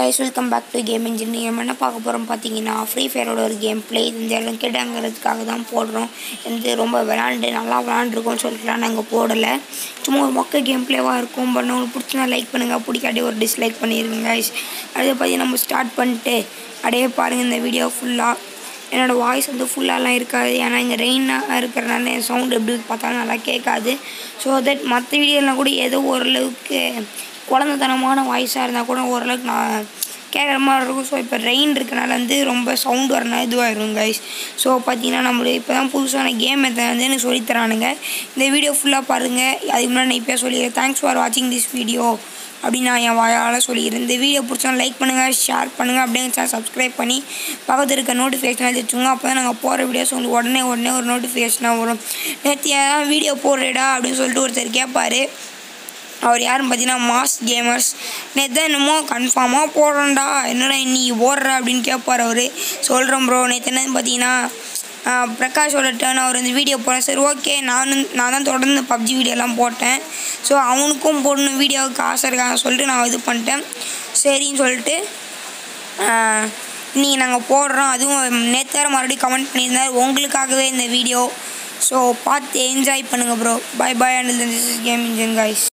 guys welcome back to game engine நம்ம என்ன பார்க்க போகிறோம் பார்த்தீங்கன்னா ஃப்ரீ ஃபயரோட ஒரு கேம் ப்ளே இந்த இடம் கேட்டாங்கிறதுக்காக தான் போடுறோம் இது ரொம்ப விளாண்டு நல்லா விளாண்டுருக்கோம்னு சொல்லிட்டுலாம் நாங்கள் போடலை சும்மா ஒரு மொக்க கேம் ப்ளேவாக இருக்கும் பட் உங்களுக்கு பிடிச்சினா லைக் பண்ணுங்கள் பிடிக்காட்டி ஒரு டிஸ்லைக் பண்ணிடுங்க கைஸ் அதே பார்த்தி நம்ம ஸ்டார்ட் பண்ணிட்டு அப்படியே பாருங்கள் இந்த வீடியோ ஃபுல்லாக என்னோடய வாய்ஸ் வந்து ஃபுல்லாலாம் இருக்காது ஏன்னா இங்கே ரெயினாக இருக்கிறனால என் சவுண்ட் எப்படி பார்த்தாலும் நல்லா கேட்காது ஸோ தட் மற்ற வீடியோலாம் கூட ஏதோ ஓரளவுக்கு குழந்தைத்தனமான வாய்ஸாக இருந்தால் கூட ஓரளவுக்கு நான் கேட்குற மாதிரி இருக்கும் ஸோ இப்போ ரெயின் இருக்கனால வந்து ரொம்ப சவுண்ட் வரனால இதுவாகிடும் கைஸ் ஸோ பார்த்தீங்கன்னா நம்மளுக்கு இப்போ தான் புதுசான கேம் எத்தனை வந்து எனக்கு சொல்லித்தரானுங்க இந்த வீடியோ ஃபுல்லாக பாருங்கள் அதுக்கு முன்னாடி நான் இப்போ சொல்லிடுறேன் தேங்க்ஸ் ஃபார் வாட்சிங் திஸ் வீடியோ அப்படின்னு நான் என் வாயால் சொல்லிக்கிறேன் இந்த வீடியோ பிடிச்சா லைக் பண்ணுங்கள் ஷேர் பண்ணுங்கள் அப்படியே சேனல் சப்ஸ்கிரைப் பண்ணி பக்கத்தில் இருக்க நோட்டிஃபிகேஷன் வச்சுக்கோங்க அப்போ தான் நாங்கள் போகிற வீடியோஸ் உங்களுக்கு உடனே உடனே ஒரு நோட்டிஃபிகேஷனாக வரும் நேற்று ஏன் வீடியோ போடுறேடா அப்படின்னு சொல்லிட்டு ஒருத்தர் கேட்பார் அவர் யாருன்னு பார்த்தீங்கன்னா மாஸ் கேமர்ஸ் நேற்று தான் என்னமோ கன்ஃபார்மாக போடுறோம்டா என்னடா இன்னைக்கு போடுற அப்படின்னு கேட்பார் அவர் சொல்கிறோம் ப்ரோ நேற்று என்னன்னு பார்த்தீங்கன்னா பிரகாஷோட டேர்ன் அவர் இந்த வீடியோ போடுறேன் சரி ஓகே நானும் நான் தான் தொடர்ந்து பப்ஜி வீடியோலாம் போட்டேன் ஸோ அவனுக்கும் போடணும் வீடியோவுக்கு ஆசை இருக்காங்க சொல்லிட்டு நான் இது பண்ணிட்டேன் சரின்னு சொல்லிட்டு இன்றைக்கி நாங்கள் போடுறோம் அதுவும் நேற்று மறுபடியும் கமெண்ட் பண்ணியிருந்தார் உங்களுக்காகவே இந்த வீடியோ ஸோ பார்த்து என்ஜாய் பண்ணுங்கள் bro bye bye and this is game engine guys